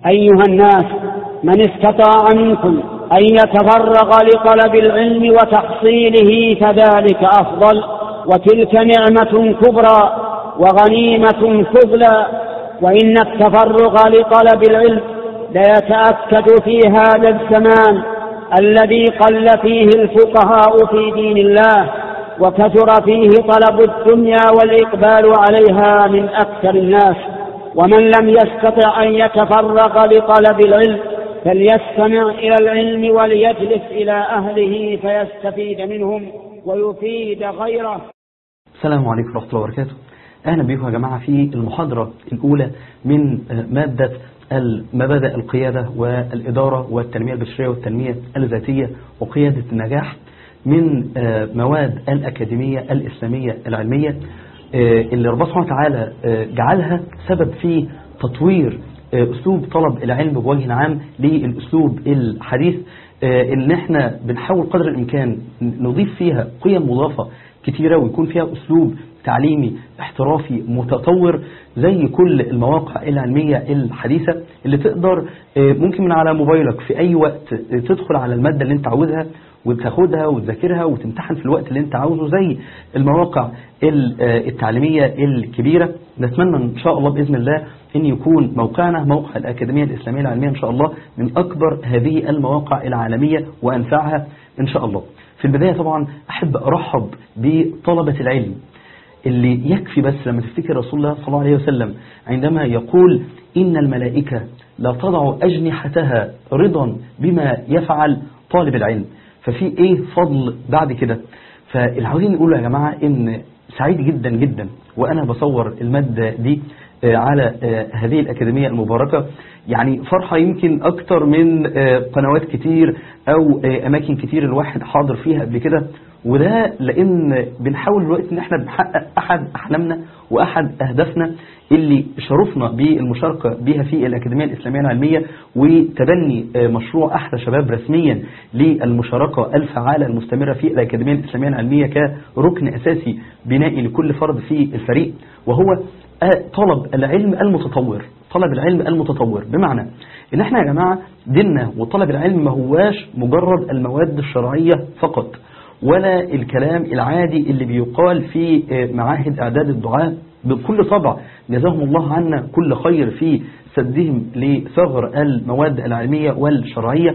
أيها الناس من استطاع منكم أن يتفرغ لطلب العلم وتحصيله فذلك أفضل وتلك نعمة كبرى وغنيمة فضلى وإن التفرغ لطلب العلم ليتأكد في هذا الزمان الذي قل فيه الفقهاء في دين الله وكثر فيه طلب الدنيا والإقبال عليها من أكثر الناس ومن لم يستطع أن يتفرغ لطلب العلم فليستمع إلى العلم وليجلس إلى أهله فيستفيد منهم ويفيد غيره السلام عليكم ورحمة الله وبركاته أهلا بكم يا جماعة في المحاضرة الأولى من مادة مبادئ القيادة والإدارة والتنمية البشرية والتنمية الذاتية وقيادة النجاح من مواد الأكاديمية الإسلامية العلمية اللي ربنا سبحانه وتعالى جعلها سبب في تطوير أسلوب طلب العلم بوجه عام للأسلوب الحديث إن احنا بنحاول قدر الإمكان نضيف فيها قيم مضافة كتيرة ويكون فيها أسلوب تعليمي احترافي متطور زي كل المواقع العلمية الحديثة اللي تقدر ممكن من على موبايلك في أي وقت تدخل على المادة اللي انت عاوزها وتاخدها وتذاكرها وتمتحن في الوقت اللي انت عاوزه زي المواقع التعليمية الكبيرة نتمنى ان شاء الله بإذن الله ان يكون موقعنا موقع الأكاديمية الإسلامية العلمية ان شاء الله من أكبر هذه المواقع العالمية وأنفعها ان شاء الله في البداية طبعا أحب أرحب بطلبة العلم اللي يكفي بس لما تفتكر رسول الله صلى الله عليه وسلم عندما يقول إن الملائكة لا تضع أجنحتها رضا بما يفعل طالب العلم ففي ايه فضل بعد كده فالعاوزين نقول يا جماعة ان سعيد جدا جدا وانا بصور المادة دي على هذه الأكاديمية المباركة يعني فرحة يمكن أكتر من قنوات كتير أو أماكن كتير الواحد حاضر فيها قبل كده وده لأن بنحاول دلوقتي إن احنا بنحقق أحد أحلامنا وأحد أهدافنا اللي شرفنا بالمشاركة بها في الأكاديمية الإسلامية العلمية وتبني مشروع أحلى شباب رسميا للمشاركة الفعالة المستمرة في الأكاديمية الإسلامية العلمية كركن أساسي بنائي لكل فرد في الفريق وهو طلب العلم المتطور طلب العلم المتطور بمعنى ان احنا يا جماعة ديننا وطلب العلم ما هواش مجرد المواد الشرعية فقط ولا الكلام العادي اللي بيقال في معاهد اعداد الدعاء بكل طبع جزاهم الله عنا كل خير في سدهم لثغر المواد العلمية والشرعية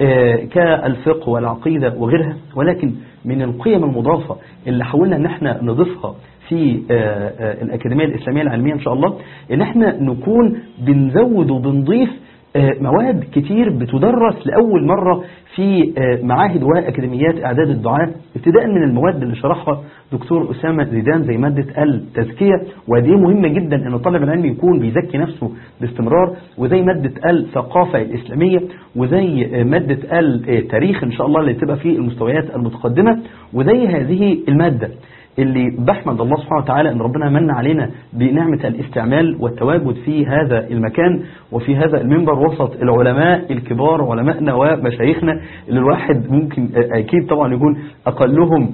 كالفقه والعقيدة وغيرها ولكن من القيم المضافة اللي حاولنا ان احنا نضيفها في الأكاديمية الإسلامية العلمية إن شاء الله إن احنا نكون بنزود وبنضيف مواد كتير بتدرس لأول مرة في معاهد وأكاديميات إعداد الدعاء ابتداء من المواد اللي شرحها دكتور أسامة زيدان زي مادة التزكية ودي مهمة جدا أن طالب العلم يكون بيزكي نفسه باستمرار وزي مادة الثقافة الإسلامية وزي مادة التاريخ إن شاء الله اللي تبقى في المستويات المتقدمة وزي هذه المادة اللي بحمد الله سبحانه وتعالى ان ربنا من علينا بنعمة الاستعمال والتواجد في هذا المكان وفي هذا المنبر وسط العلماء الكبار علمائنا ومشايخنا اللي الواحد ممكن اكيد طبعا يكون اقلهم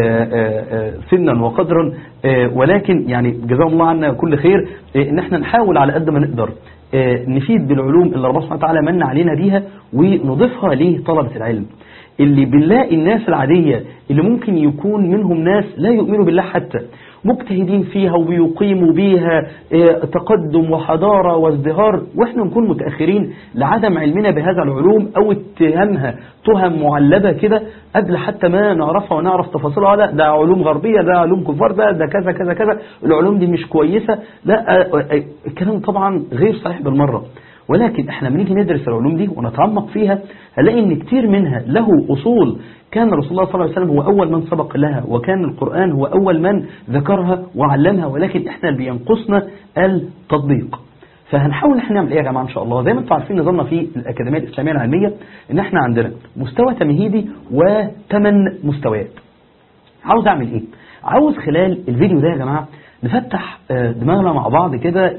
سنا وقدرا ولكن يعني جزاهم الله عنا كل خير ان احنا نحاول على قد ما نقدر نفيد بالعلوم اللي ربنا سبحانه وتعالى من علينا بيها ونضيفها لطلبة العلم اللي بنلاقي الناس العادية اللي ممكن يكون منهم ناس لا يؤمنوا بالله حتى مجتهدين فيها وبيقيموا بيها تقدم وحضارة وازدهار واحنا نكون متأخرين لعدم علمنا بهذا العلوم او اتهامها تهم معلبة كده قبل حتى ما نعرفها ونعرف تفاصيلها لا ده علوم غربية ده علوم كفار ده ده كذا كذا كذا العلوم دي مش كويسة لا الكلام طبعا غير صحيح بالمرة ولكن احنا بنيجي ندرس العلوم دي ونتعمق فيها هنلاقي ان كتير منها له اصول كان رسول الله صلى الله عليه وسلم هو اول من سبق لها وكان القرآن هو اول من ذكرها وعلمها ولكن احنا بينقصنا التطبيق فهنحاول احنا نعمل ايه يا جماعه ان شاء الله زي ما انتم عارفين نظامنا في الاكاديميه الاسلاميه العلميه ان احنا عندنا مستوى تمهيدي وثمان مستويات عاوز اعمل ايه عاوز خلال الفيديو ده يا جماعه نفتح دماغنا مع بعض كده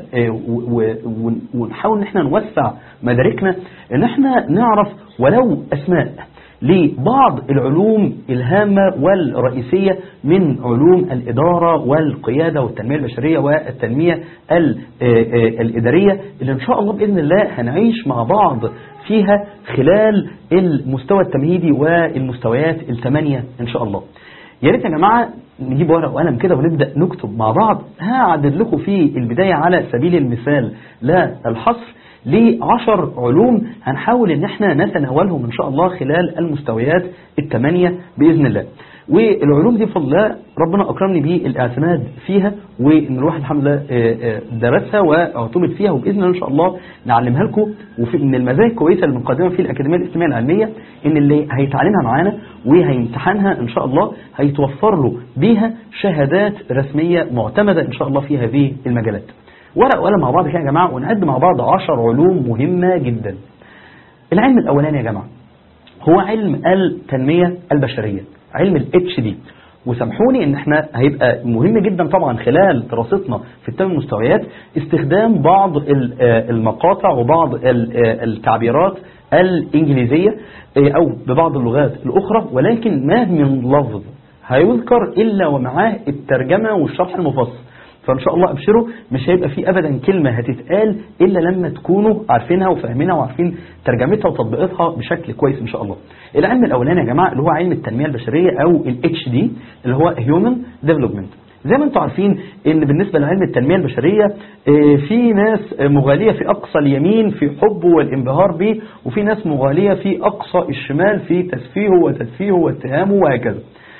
ونحاول ان احنا نوسع مداركنا ان احنا نعرف ولو اسماء لبعض العلوم الهامة والرئيسية من علوم الإدارة والقيادة والتنمية البشرية والتنمية الإدارية اللي إن شاء الله بإذن الله هنعيش مع بعض فيها خلال المستوى التمهيدي والمستويات الثمانية إن شاء الله يا ريت يا جماعة نجيب ورقة وقلم كده ونبدأ نكتب مع بعض هعدد لكم في البداية على سبيل المثال لا الحصر لعشر علوم هنحاول ان احنا نتناولهم ان شاء الله خلال المستويات الثمانية بإذن الله والعلوم دي بفضل الله ربنا أكرمني بالاعتماد فيها وإن الواحد الحمد لله درسها واعتمد فيها وبإذن الله إن شاء الله نعلمها لكم وفي من المزايا الكويسة اللي بنقدمها في الأكاديمية الإسلامية العلمية إن اللي هيتعلمها معانا وهيمتحنها إن شاء الله هيتوفر له بيها شهادات رسمية معتمدة إن شاء الله في هذه المجالات ورق وقلم مع بعض كده يا جماعة ونعد مع بعض عشر علوم مهمة جدا العلم الأولاني يا جماعة هو علم التنمية البشرية علم الاتش دي وسامحوني ان احنا هيبقى مهم جدا طبعا خلال دراستنا في الثمان مستويات استخدام بعض المقاطع وبعض التعبيرات الانجليزية او ببعض اللغات الاخرى ولكن ما من لفظ هيذكر الا ومعاه الترجمة والشرح المفصل فان شاء الله ابشروا مش هيبقى في ابدا كلمة هتتقال الا لما تكونوا عارفينها وفاهمينها وعارفين ترجمتها وتطبيقها بشكل كويس ان شاء الله العلم الاولاني يا جماعة اللي هو علم التنمية البشرية او الاتش دي اللي هو هيومن ديفلوبمنت زي ما انتم عارفين ان بالنسبة لعلم التنمية البشرية في ناس مغالية في اقصى اليمين في حبه والانبهار به وفي ناس مغالية في اقصى الشمال في تسفيهه وتدفيهه واتهامه وهكذا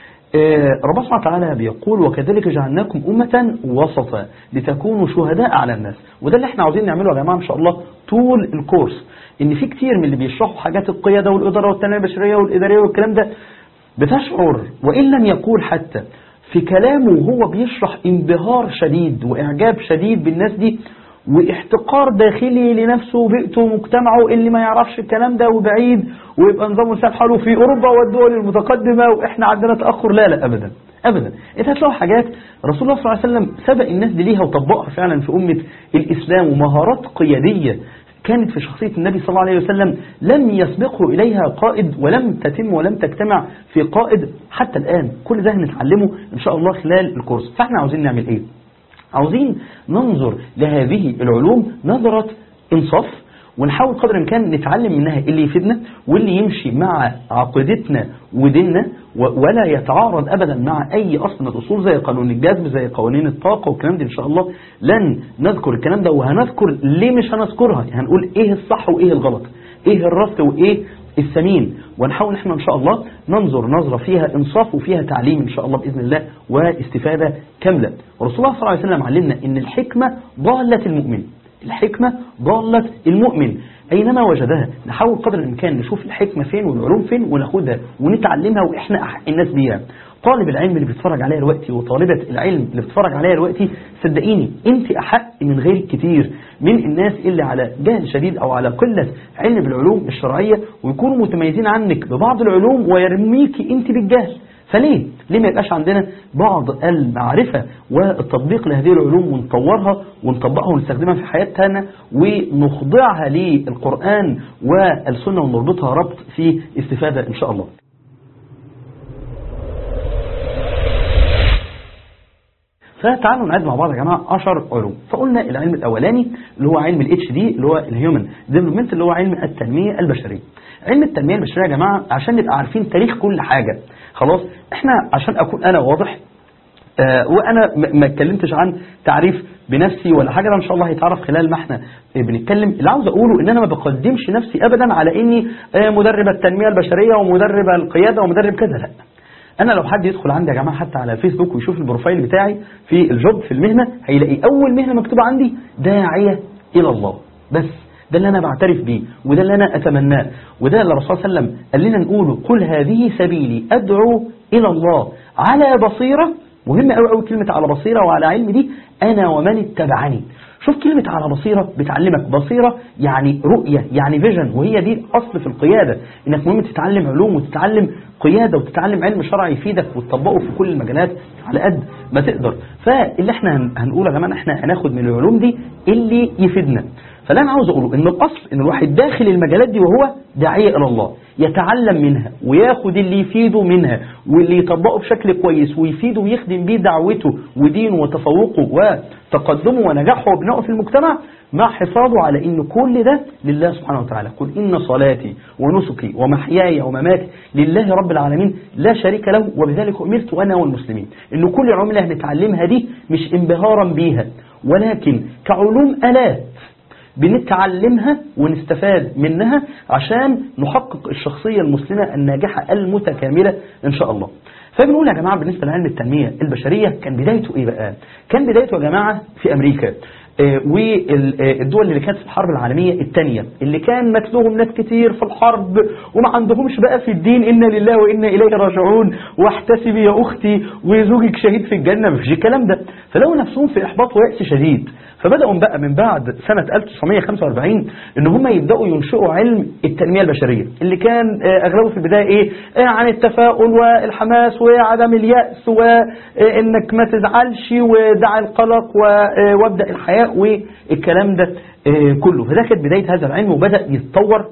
ربنا سبحانه وتعالى بيقول وكذلك جعلناكم أمة وسطا لتكونوا شهداء على الناس وده اللي احنا عاوزين نعمله يا جماعة إن شاء الله طول الكورس إن في كتير من اللي بيشرحوا حاجات القيادة والإدارة والتنمية البشرية والإدارية والكلام ده بتشعر وإن لم يقول حتى في كلامه وهو بيشرح انبهار شديد وإعجاب شديد بالناس دي واحتقار داخلي لنفسه وبيئته ومجتمعه اللي ما يعرفش الكلام ده وبعيد ويبقى نظامه ساب حاله في أوروبا والدول المتقدمة وإحنا عندنا تأخر لا لا أبدا أبدا انت هتلاقوا حاجات رسول الله صلى الله عليه وسلم سبق الناس دي ليها وطبقها فعلا في أمة الإسلام ومهارات قيادية كانت في شخصية النبي صلى الله عليه وسلم لم يسبقه إليها قائد ولم تتم ولم تجتمع في قائد حتى الآن كل ده هنتعلمه إن شاء الله خلال الكورس فاحنا عاوزين نعمل إيه عاوزين ننظر لهذه العلوم نظرة انصاف ونحاول قدر الامكان نتعلم منها اللي يفيدنا واللي يمشي مع عقيدتنا وديننا ولا يتعارض ابدا مع اي اصل من الاصول زي قانون الجذب زي قوانين الطاقه والكلام ده ان شاء الله لن نذكر الكلام ده وهنذكر ليه مش هنذكرها هنقول ايه الصح وايه الغلط ايه الرفض وايه السمين ونحاول نحن ان شاء الله ننظر نظرة فيها انصاف وفيها تعليم ان شاء الله بإذن الله واستفادة كاملة ورسول الله صلى الله عليه وسلم علمنا ان الحكمة ضالة المؤمن الحكمة ضالة المؤمن أينما وجدها نحاول قدر الإمكان نشوف الحكمة فين والعلوم فين وناخدها ونتعلمها وإحنا أحق الناس بيها طالب العلم اللي بيتفرج عليها دلوقتي وطالبة العلم اللي بتتفرج عليها دلوقتي صدقيني انت أحق من غير كتير من الناس اللي على جهل شديد أو على قلة علم بالعلوم الشرعية ويكونوا متميزين عنك ببعض العلوم ويرميكي انت بالجهل فليه؟ ليه ما يبقاش عندنا بعض المعرفة والتطبيق لهذه العلوم ونطورها ونطبقها ونستخدمها في حياتنا ونخضعها للقرآن والسنة ونربطها ربط في استفادة إن شاء الله فتعالوا نعد مع بعض يا جماعة 10 علوم فقلنا العلم الأولاني اللي هو علم الاتش دي اللي هو الهيومن ديفلوبمنت اللي هو علم التنمية البشرية علم التنمية البشرية يا جماعة عشان نبقى عارفين تاريخ كل حاجة خلاص احنا عشان أكون أنا واضح آه وأنا ما اتكلمتش عن تعريف بنفسي ولا حاجة ده إن شاء الله هيتعرف خلال ما احنا بنتكلم اللي عاوز أقوله إن أنا ما بقدمش نفسي أبدا على إني آه مدرب التنمية البشرية ومدرب القيادة ومدرب كذا لا انا لو حد يدخل عندي يا جماعه حتى على الفيسبوك ويشوف البروفايل بتاعي في الجوب في المهنه هيلاقي اول مهنه مكتوبه عندي داعيه الى الله بس ده اللي انا بعترف بيه وده اللي انا اتمناه وده اللي الرسول صلى الله عليه وسلم قال لنا نقوله قل هذه سبيلي ادعو الى الله على بصيره مهمه قوي قوي كلمه على بصيره وعلى علم دي انا ومن اتبعني شوف كلمة على بصيرة بتعلمك بصيرة يعني رؤية يعني فيجن وهي دي أصل في القيادة إنك مهم تتعلم علوم وتتعلم قيادة وتتعلم علم شرعي يفيدك وتطبقه في كل المجالات على قد ما تقدر فاللي احنا هنقوله يا جماعة احنا هناخد من العلوم دي اللي يفيدنا فاللي انا عاوز اقوله ان الاصل ان الواحد داخل المجالات دي وهو داعية الى الله يتعلم منها وياخد اللي يفيده منها واللي يطبقه بشكل كويس ويفيده ويخدم بيه دعوته ودينه وتفوقه وتقدمه ونجاحه وبنائه في المجتمع مع حفاظه على ان كل ده لله سبحانه وتعالى قل ان صلاتي ونسكي ومحياي ومماتي لله رب العالمين لا شريك له وبذلك امرت انا والمسلمين ان كل العلوم اللي هنتعلمها دي مش انبهارا بيها ولكن كعلوم الات بنتعلمها ونستفاد منها عشان نحقق الشخصية المسلمة الناجحة المتكاملة إن شاء الله فبنقول يا جماعة بالنسبة لعلم التنمية البشرية كان بدايته إيه بقى كان بدايته يا جماعة في أمريكا آه، والدول اللي كانت في الحرب العالمية الثانية اللي كان متلوهم ناس كتير في الحرب وما عندهمش بقى في الدين إنا لله وإنا إليه راجعون واحتسبي يا أختي وزوجك شهيد في الجنة مفيش الكلام ده فلقوا نفسهم في إحباط ويأس شديد فبدأوا بقى من بعد سنة 1945 ان هم يبدأوا ينشئوا علم التنمية البشرية اللي كان آه، اغلبه في البداية ايه آه، عن التفاؤل والحماس وعدم اليأس وانك ما تزعلش ودع القلق و- وابدأ الحياة والكلام ده آه، كله فده كانت بداية هذا العلم وبدأ يتطور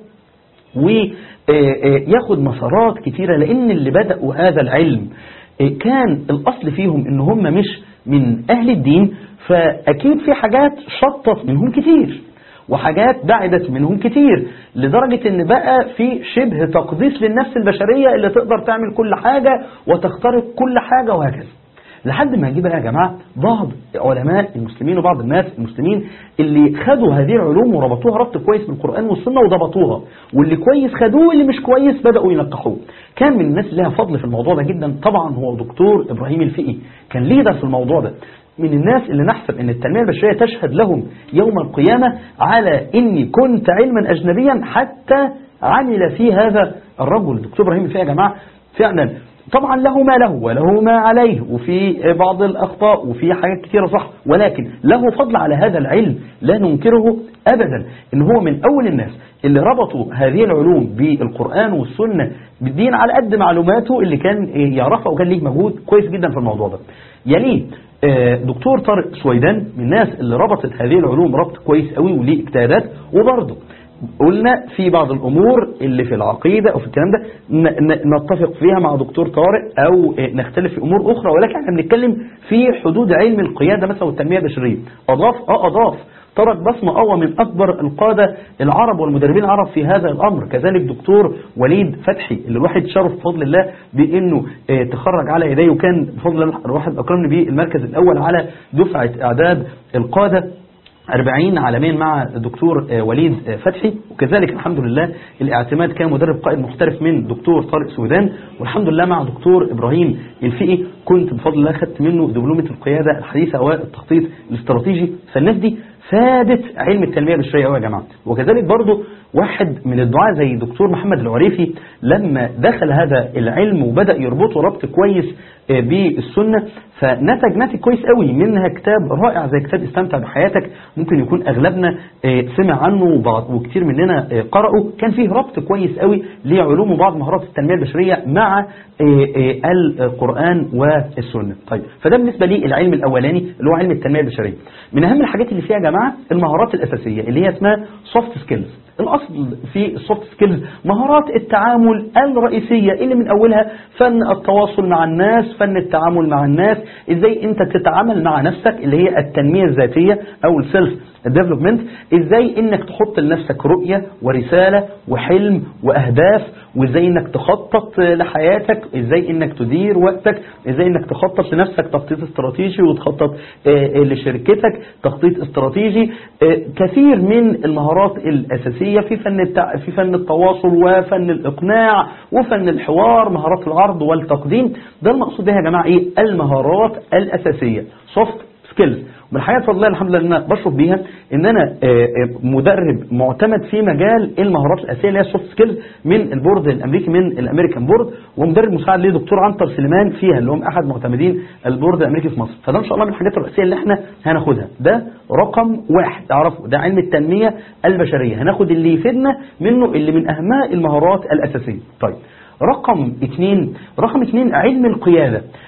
وياخد مسارات كتيرة لأن اللي بدأوا هذا العلم آه، كان الأصل فيهم إن هم مش من أهل الدين فأكيد في حاجات شطت منهم كتير وحاجات بعدت منهم كتير لدرجة ان بقى في شبه تقديس للنفس البشرية اللي تقدر تعمل كل حاجة وتخترق كل حاجة وهكذا لحد ما يجي بقى يا جماعة بعض علماء المسلمين وبعض الناس المسلمين اللي خدوا هذه العلوم وربطوها ربط كويس بالقرآن والسنة وضبطوها واللي كويس خدوه واللي مش كويس بدأوا ينقحوه كان من الناس اللي لها فضل في الموضوع ده جدا طبعا هو دكتور إبراهيم الفقي كان ليدر في الموضوع ده من الناس اللي نحسب ان التنمية البشرية تشهد لهم يوم القيامة على اني كنت علما اجنبيا حتى عمل في هذا الرجل دكتور ابراهيم الفقي يا جماعة فعلا طبعا له ما له وله ما عليه وفي بعض الأخطاء وفي حاجات كثيرة صح ولكن له فضل على هذا العلم لا ننكره أبدا إن هو من أول الناس اللي ربطوا هذه العلوم بالقرآن والسنة بالدين على قد معلوماته اللي كان يعرفها وكان ليه مجهود كويس جدا في الموضوع ده يليه آه، دكتور طارق سويدان من الناس اللي ربطت هذه العلوم ربط كويس قوي وليه اجتهادات وبرضه قلنا في بعض الأمور اللي في العقيدة أو في الكلام ده ن- ن- نتفق فيها مع دكتور طارق أو آه، نختلف في أمور أخرى ولكن احنا بنتكلم في حدود علم القيادة مثلا والتنمية البشرية أضاف أه أضاف ترك بصمة أقوى من أكبر القادة العرب والمدربين العرب في هذا الأمر كذلك دكتور وليد فتحي اللي الواحد شرف بفضل الله بأنه آه، تخرج على يديه وكان بفضل الله الواحد أكرمني بالمركز الأول على دفعة إعداد القادة 40 عالميا مع الدكتور آه، وليد آه، فتحي وكذلك الحمد لله الاعتماد كان مدرب قائد محترف من دكتور طارق سودان والحمد لله مع دكتور إبراهيم الفقي كنت بفضل الله خدت منه دبلومة القيادة الحديثة والتخطيط الاستراتيجي فالناس دي فادت علم التنمية البشرية قوي يا جماعة وكذلك برضو واحد من الدعاة زي دكتور محمد العريفي لما دخل هذا العلم وبدأ يربطه ربط كويس آه، بالسنة فنتج ناتج كويس قوي منها كتاب رائع زي كتاب استمتع بحياتك ممكن يكون أغلبنا آه، سمع عنه وبعض- وكتير مننا آه، قرأه كان فيه ربط كويس قوي لعلوم وبعض مهارات التنمية البشرية مع آه، آه، القرآن والسنة طيب فده بالنسبة لي العلم الأولاني اللي هو علم التنمية البشرية من أهم الحاجات اللي فيها يا جماعة المهارات الأساسية اللي هي اسمها سوفت سكيلز الأصل في السوفت سكيلز مهارات التعامل الرئيسية اللي من أولها فن التواصل مع الناس فن التعامل مع الناس إزاي أنت تتعامل مع نفسك اللي هي التنمية الذاتية أو السيلف ديفلوبمنت إزاي أنك تحط لنفسك رؤية ورسالة وحلم وأهداف وإزاي أنك تخطط لحياتك إزاي أنك تدير وقتك إزاي أنك تخطط لنفسك تخطيط استراتيجي وتخطط آه، آه، لشركتك تخطيط استراتيجي آه، كثير من المهارات الأساسية في فن التع... في فن التواصل وفن الإقناع وفن الحوار مهارات العرض والتقديم ده المقصود بها يا جماعة إيه المهارات الأساسية soft سكيلز من الحقيقه بفضل الله الحمد لله ان انا بشرف بيها ان انا آه، آه، مدرب معتمد في مجال المهارات الاساسيه اللي هي السوفت سكيلز من البورد الامريكي من الامريكان بورد ومدرب مساعد ليه دكتور عنتر سليمان فيها اللي هم احد معتمدين البورد الامريكي في مصر فده ان شاء الله من الحاجات الرئيسيه اللي احنا هناخدها ده رقم واحد اعرفه ده علم التنميه البشريه هناخد اللي يفيدنا منه اللي من اهمها المهارات الاساسيه طيب رقم اثنين رقم اثنين علم القياده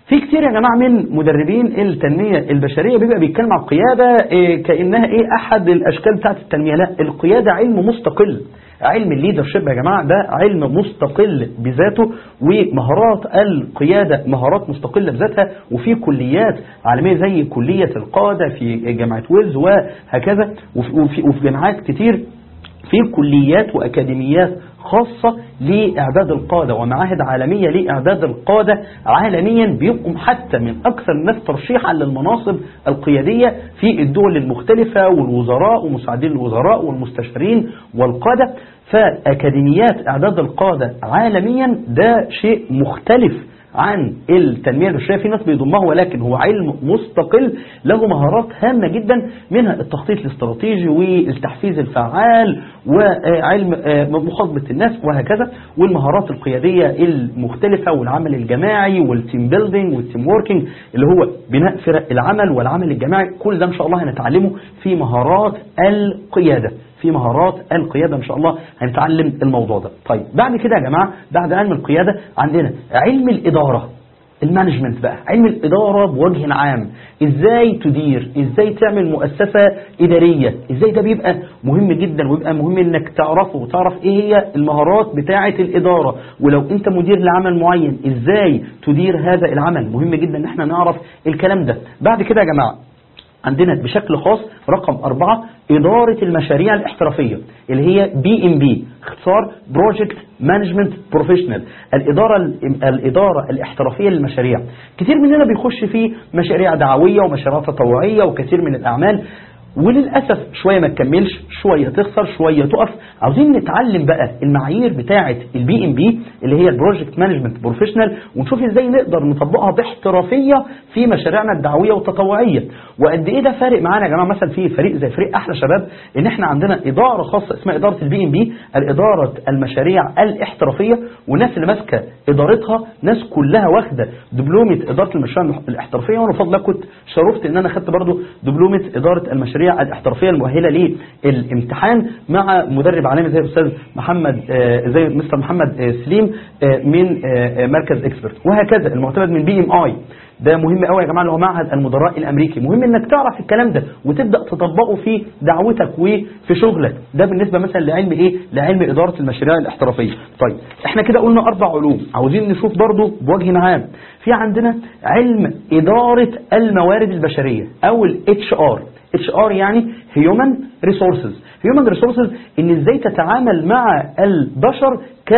في كتير يا جماعة من مدربين التنمية البشرية بيبقى بيتكلم عن القيادة إيه كأنها ايه احد الاشكال بتاعت التنمية لا القيادة علم مستقل علم الليدرشيب يا جماعة ده علم مستقل بذاته ومهارات القيادة مهارات مستقلة بذاتها وفي كليات عالمية زي كلية القادة في جامعة ويلز وهكذا وفي, وفي, وفي جامعات كتير في كليات وأكاديميات خاصة لإعداد القادة ومعاهد عالمية لإعداد القادة عالميا بيبقوا حتى من أكثر الناس ترشيحا للمناصب القيادية في الدول المختلفة والوزراء ومساعدين الوزراء والمستشارين والقادة فأكاديميات إعداد القادة عالميا ده شيء مختلف عن التنمية البشرية في ناس بيضمها ولكن هو علم مستقل له مهارات هامة جدا منها التخطيط الاستراتيجي والتحفيز الفعال وعلم مخاطبة الناس وهكذا والمهارات القيادية المختلفة والعمل الجماعي والتيم بيلدينج والتيم ووركينج اللي هو بناء فرق العمل والعمل الجماعي كل ده ان شاء الله هنتعلمه في مهارات القيادة في مهارات القيادة إن شاء الله هنتعلم الموضوع ده طيب بعد كده يا جماعة بعد علم القيادة عندنا علم الإدارة المانجمنت بقى علم الإدارة بوجه عام إزاي تدير إزاي تعمل مؤسسة إدارية إزاي ده بيبقى مهم جدا ويبقى مهم إنك تعرفه وتعرف إيه هي المهارات بتاعة الإدارة ولو أنت مدير لعمل معين إزاي تدير هذا العمل مهم جدا إن احنا نعرف الكلام ده بعد كده يا جماعة عندنا بشكل خاص رقم أربعة إدارة المشاريع الاحترافية اللي هي بي ام بي اختصار بروجكت مانجمنت بروفيشنال الإدارة الإدارة الاحترافية للمشاريع كتير مننا بيخش في مشاريع دعوية ومشاريع تطوعية وكثير من الأعمال وللأسف شوية ما تكملش شوية تخسر شوية تقف عاوزين نتعلم بقى المعايير بتاعة البي ام بي اللي هي البروجكت مانجمنت بروفيشنال ونشوف ازاي نقدر نطبقها باحترافية في مشاريعنا الدعوية والتطوعية وقد ايه ده فارق معانا يا جماعة مثلا في فريق زي فريق احلى شباب ان احنا عندنا إدارة خاصة اسمها إدارة البي ام بي الإدارة المشاريع الاحترافية والناس اللي ماسكة إدارتها ناس كلها واخدة دبلومة إدارة المشاريع الاحترافية وانا بفضل الله كنت شرفت ان انا خدت برضو دبلومة إدارة المشاريع المشاريع الاحترافية المؤهلة للامتحان مع مدرب عالمي زي الأستاذ محمد زي مستر محمد سليم من مركز اكسبرت وهكذا المعتمد من بي ام اي ده مهم قوي يا جماعه اللي هو معهد المدراء الامريكي مهم انك تعرف الكلام ده وتبدا تطبقه في دعوتك وفي شغلك ده بالنسبه مثلا لعلم ايه لعلم اداره المشاريع الاحترافيه طيب احنا كده قلنا اربع علوم عاوزين نشوف برضو بوجه عام في عندنا علم اداره الموارد البشريه او الاتش ار اتش ار يعني هيومن ريسورسز هيومن ريسورسز ان ازاي تتعامل مع البشر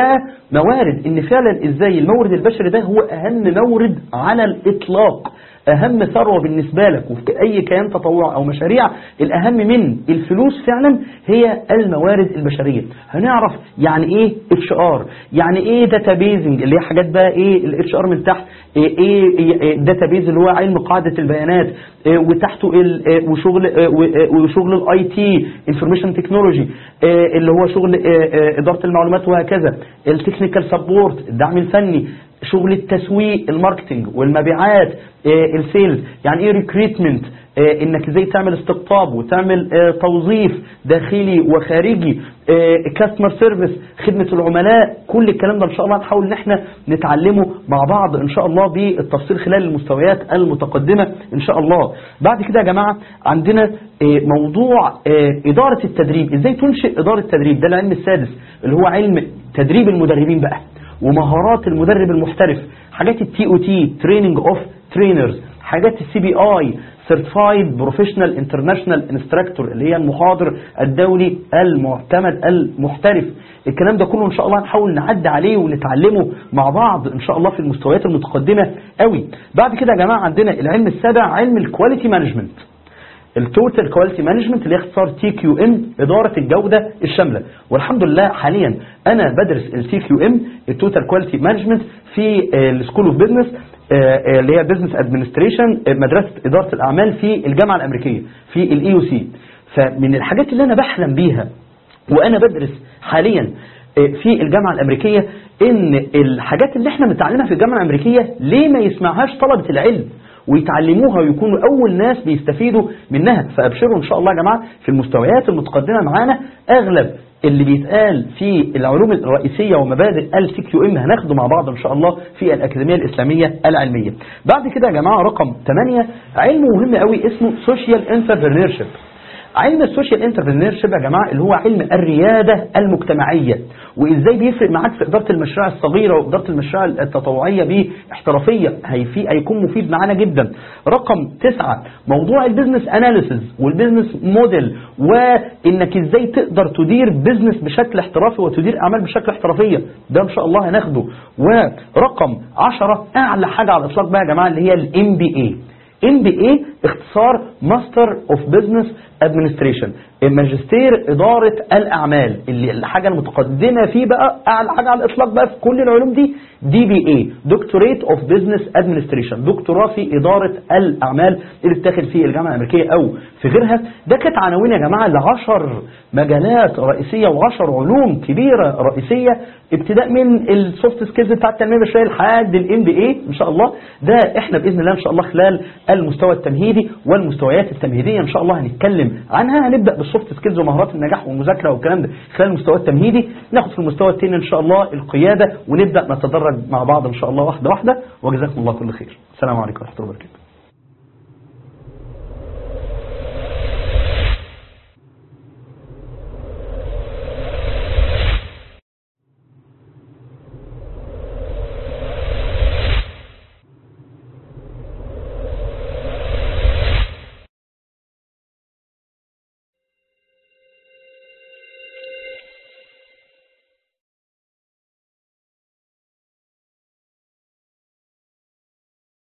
كموارد ان فعلا ازاي المورد البشري ده هو اهم مورد على الاطلاق اهم ثروه بالنسبه لك وفي اي كيان تطوع او مشاريع الاهم من الفلوس فعلا هي الموارد البشريه هنعرف يعني ايه اتش ار يعني ايه داتابيزنج اللي هي حاجات بقى ايه الاتش ار من تحت ايه, إيه داتابيز اللي هو علم قاعده البيانات إيه وتحته ال وشغل وشغل الاي تي انفورميشن تكنولوجي اللي هو شغل اداره المعلومات وهكذا التكنيكال سبورت الدعم الفني شغل التسويق الماركتنج والمبيعات السيلز يعني ايه ريكريتمنت انك ازاي تعمل استقطاب وتعمل توظيف داخلي وخارجي كاستمر سيرفيس خدمة العملاء كل الكلام ده ان شاء الله نحاول ان احنا نتعلمه مع بعض ان شاء الله بالتفصيل خلال المستويات المتقدمة ان شاء الله بعد كده يا جماعة عندنا موضوع ادارة التدريب ازاي تنشئ ادارة التدريب ده العلم السادس اللي هو علم تدريب المدربين بقى ومهارات المدرب المحترف حاجات التي او تي تريننج اوف ترينرز حاجات السي بي اي سيرتيفايد بروفيشنال انترناشونال انستراكتور اللي هي المحاضر الدولي المعتمد المحترف الكلام ده كله ان شاء الله هنحاول نعدي عليه ونتعلمه مع بعض ان شاء الله في المستويات المتقدمه قوي بعد كده يا جماعه عندنا العلم السابع علم الكواليتي مانجمنت التوتال كواليتي مانجمنت اللي هي اختصار تي كيو ام اداره الجوده الشامله والحمد لله حاليا انا بدرس التي كيو ام التوتال كواليتي مانجمنت في السكول اوف بزنس اللي هي بزنس ادمنستريشن مدرسه اداره الاعمال في الجامعه الامريكيه في الاي يو سي فمن الحاجات اللي انا بحلم بيها وانا بدرس حاليا في الجامعه الامريكيه ان الحاجات اللي احنا بنتعلمها في الجامعه الامريكيه ليه ما يسمعهاش طلبه العلم ويتعلموها ويكونوا أول ناس بيستفيدوا منها فأبشروا إن شاء الله يا جماعة في المستويات المتقدمة معانا أغلب اللي بيتقال في العلوم الرئيسية ومبادئ السي كيو ام هناخده مع بعض ان شاء الله في الأكاديمية الإسلامية العلمية بعد كده يا جماعة رقم 8 علم مهم قوي اسمه سوشيال انتربرينورشيب علم السوشيال انتربرينورشيب يا جماعه اللي هو علم الرياده المجتمعيه وازاي بيفرق معاك في اداره المشاريع الصغيره واداره المشاريع التطوعيه باحترافيه هيفي هيكون مفيد معانا جدا رقم تسعة موضوع البيزنس اناليسز والبيزنس موديل وانك ازاي تقدر تدير بيزنس بشكل احترافي وتدير اعمال بشكل احترافيه ده ان شاء الله هناخده ورقم عشرة اعلى حاجه على الاطلاق بقى يا جماعه اللي هي الام بي اي ام بي اي اختصار ماستر اوف بزنس ادمنستريشن الماجستير اداره الاعمال اللي الحاجه المتقدمه فيه بقى اعلى حاجه على الاطلاق بقى في كل العلوم دي دي بي اي دكتوريت اوف بزنس ادمنستريشن دكتوراه في اداره الاعمال اللي بتاخد في الجامعه الامريكيه او في غيرها ده كانت عناوين يا جماعه ل 10 مجالات رئيسيه و10 علوم كبيره رئيسيه ابتداء من السوفت سكيلز بتاع التنميه البشريه لحد الام بي اي ان شاء الله ده احنا باذن الله ان شاء الله خلال المستوى التمهيدي والمستويات التمهيديه ان شاء الله هنتكلم عنها هنبدا بالسوفت سكيلز ومهارات النجاح والمذاكره والكلام ده خلال المستوى التمهيدي ناخد في المستوى الثاني ان شاء الله القياده ونبدا نتدرج مع بعض ان شاء الله واحده واحده وجزاكم الله كل خير السلام عليكم ورحمه الله وبركاته